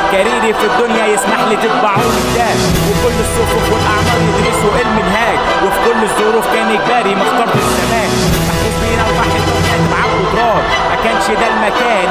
كاريري في الدنيا يسمح لي تتبعوا كتاب وكل الصفوف والاعمار يدرسوا المنهاج وفي كل الظروف كان اجباري ما اخترت الزمان محفوظ بينا الواحد كاتب عبده تراب ما كانش ده المكان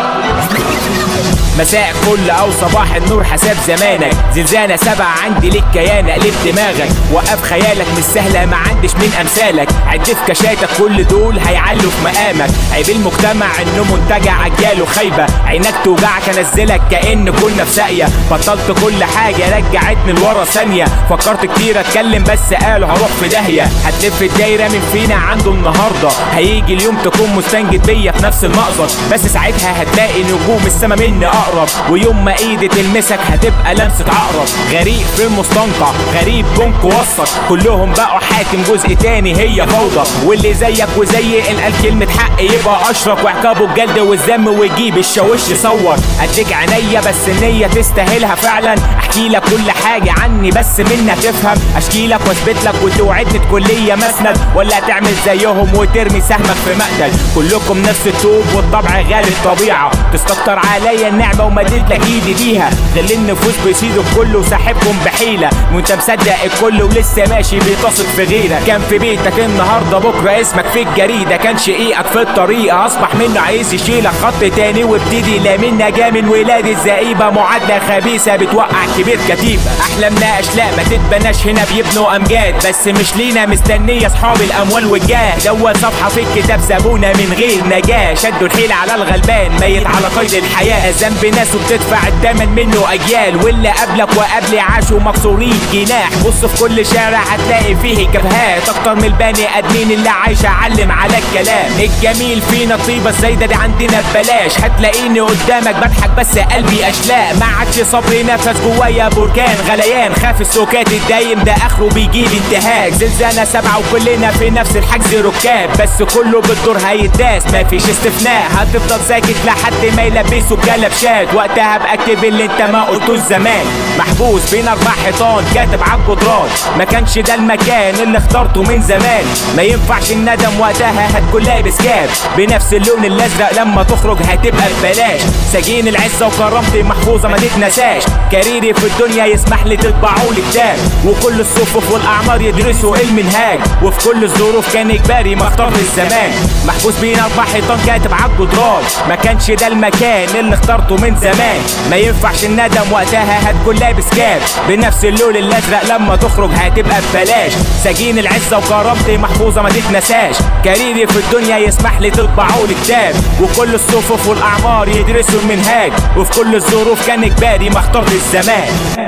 مساء كل او صباح النور حساب زمانك زنزانة سبع عندي ليك كيان قلب دماغك وقف خيالك مش سهلة ما عندش من امثالك عد في كشاتك كل دول هيعلوا في مقامك عيب المجتمع انه منتجع اجياله خايبة عينك توجعك انزلك كأن كنا في ساقية بطلت كل حاجة رجعتني لورا ثانية فكرت كتير اتكلم بس قالوا هروح في داهية هتلف الدايرة من فينا عنده النهاردة هيجي اليوم تكون مستنجد بيا في نفس المأزق بس ساعتها هتلاقي نجوم السما مني اقرب ويوم ما ايدي تلمسك هتبقى لمسة عقرب غريق في المستنقع غريب بنك وسط كلهم بقوا حاكم جزء تاني هي فوضى واللي زيك وزي اللي قال كلمة حق يبقى اشرف وعقابه الجلد والذم ويجيب الشاوش يصور اديك عينيا بس النية تستاهلها فعلا احكي لك كل حاجة عني بس منها تفهم اشكي لك واثبت لك وتوعدني كلية مسند ولا تعمل زيهم وترمي سهمك في مقتل كلكم نفس الطوب والطبع غالي الطبيعة تستكتر عليا النعمة ومديت لك ايدي بيها غل النفوس بيصيد الكل وساحبكم بحيلة وانت مصدق الكل ولسه ماشي بيتصل في غيرك كان في بيتك النهارده بكره اسمك في الجريدة كان شقيقك في الطريق اصبح منه عايز يشيلك خط تاني وابتدي لا منا جا من ولاد الزئيبة معادلة خبيثة بتوقع كبير كتيبة احلامنا اشلاء ما تتبناش هنا بيبنوا امجاد بس مش لينا مستنية اصحاب الاموال والجاه دوت صفحة في الكتاب سابونا من غير نجاة شدوا الحيل على الغلبان ميت على قيد الحياة ذنب ناس وبتدفع الثمن منه اجيال واللي قبلك وقبلي عاشوا مكسورين جناح بص في كل شارع هتلاقي فيه جبهات اكتر من البني ادمين اللي عايشة علم على الكلام الجميل فينا الطيبة الزايدة دي عندنا ببلاش هتلاقيني قدامك بضحك بس قلبي اشلاء ما عادش صبري نفس جوايا بركان غليان خاف السكات الدايم ده اخره بيجيب انتهاك زلزانة سبعة وكلنا في نفس الحجز ركاب بس كله بالدور هيداس مفيش استثناء هتفضل ساكت لحد ما يلبسوا بكلبشات وقتها ابقى اكتب اللي انت ما قلتوش زمان محبوس بين اربع حيطان كاتب على الجدران ما كانش ده المكان اللي اخترته من زمان ما ينفعش الندم وقتها هتكون لابس كاب بنفس اللون الازرق لما تخرج هتبقى ببلاش سجين العزه وكرامتي محفوظه ما تتنساش كاريري في الدنيا يسمح لي تطبعوا لي كتاب وكل الصفوف والاعمار يدرسوا المنهاج وفي كل الظروف كان اجباري ما اخترت الزمان محبوس بين اربع حيطان كاتب على الجدران ما كانش ده المكان اللي اخترته من زمان ما ينفعش الندم وقتها هتكون لابس كاب بنفس اللون الازرق لما تخرج هتبقى ببلاش سجين العزه وكرامتي محفوظه ما تتنساش كاريري في الدنيا يسمح لي تطبعوا لي كتاب وكل الصفوف والاعمار يدرسوا المنهاج وفي كل الظروف كان اجباري ما اخترت الزمان